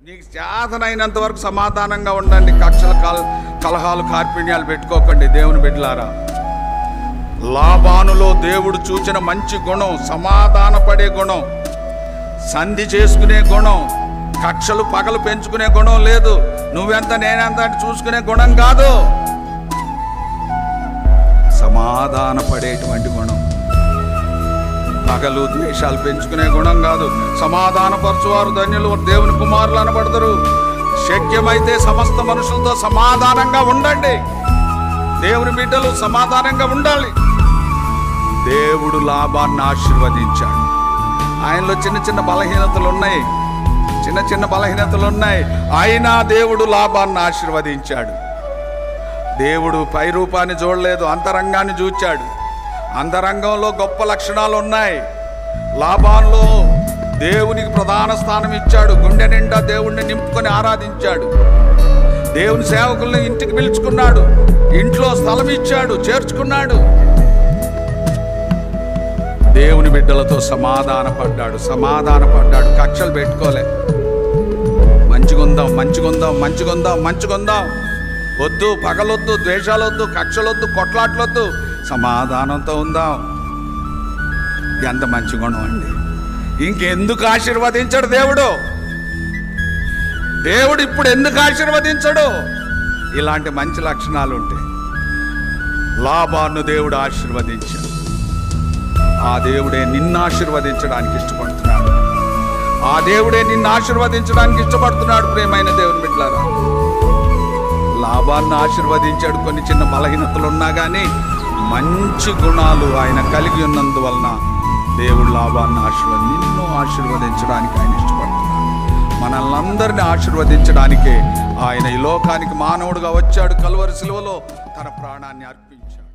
మీకు చేతనైనంత వరకు సమాధానంగా ఉండండి కక్షల కల కలహాలు కార్పిణ్యాలు పెట్టుకోకండి దేవుని బిడ్డలారా లాభానులో దేవుడు చూచిన మంచి గుణం సమాధాన పడే గుణం సంధి చేసుకునే గుణం కక్షలు పగలు పెంచుకునే గుణం లేదు నువ్వెంత నేనెంత అని చూసుకునే గుణం కాదు సమాధాన పడేటువంటి గుణం పగలు ద్వేషాలు పెంచుకునే గుణం కాదు సమాధానపరచువారు ధన్యులు దేవుని కుమారులు అనబడతారు శక్యమైతే సమస్త మనుషులతో సమాధానంగా ఉండండి దేవుని బిడ్డలు సమాధానంగా ఉండాలి దేవుడు లాభాన్ని ఆశీర్వదించాడు ఆయనలో చిన్న చిన్న బలహీనతలు ఉన్నాయి చిన్న చిన్న బలహీనతలు ఉన్నాయి అయినా దేవుడు లాభాన్ని ఆశీర్వదించాడు దేవుడు పై రూపాన్ని చూడలేదు అంతరంగాన్ని చూచాడు అంతరంగంలో గొప్ప లక్షణాలు ఉన్నాయి లాభాల్లో దేవునికి ప్రధాన స్థానం ఇచ్చాడు గుండె నిండా దేవుణ్ణి నింపుకొని ఆరాధించాడు దేవుని సేవకుల్ని ఇంటికి పిలుచుకున్నాడు ఇంట్లో స్థలం ఇచ్చాడు చేర్చుకున్నాడు దేవుని బిడ్డలతో సమాధాన పడ్డాడు సమాధాన పడ్డాడు కక్షలు పెట్టుకోలే మంచిగుందాం మంచిగుందాం మంచిగుందాం మంచిగుందాం వద్దు పగలొద్దు ద్వేషాలొద్దు కక్షలొద్దు కొట్లాట్లొద్దు సమాధానంతో ఉందాం ఎంత మంచి గుణం అండి ఇంకెందుకు ఆశీర్వదించడు దేవుడు దేవుడు ఇప్పుడు ఎందుకు ఆశీర్వదించడు ఇలాంటి మంచి లక్షణాలు ఉంటాయి లాభాన్ని దేవుడు ఆశీర్వదించాడు ఆ దేవుడే నిన్ను ఆశీర్వదించడానికి ఇష్టపడుతున్నాడు ఆ దేవుడే నిన్ను ఆశీర్వదించడానికి ఇష్టపడుతున్నాడు ప్రేమైన దేవుని బిడ్డలారా లాభాన్ని ఆశీర్వదించాడు కొన్ని చిన్న బలహీనతలు ఉన్నా కానీ మంచి గుణాలు ఆయన కలిగి ఉన్నందువలన దేవుడు లాభాన్ని ఆశీర్వది నిన్ను ఆశీర్వదించడానికి ఆయన ఇష్టపడుతున్నాడు మనల్ని అందరిని ఆశీర్వదించడానికే ఆయన ఈ లోకానికి మానవుడుగా వచ్చాడు కలువరి శిలువలో తన ప్రాణాన్ని అర్పించాడు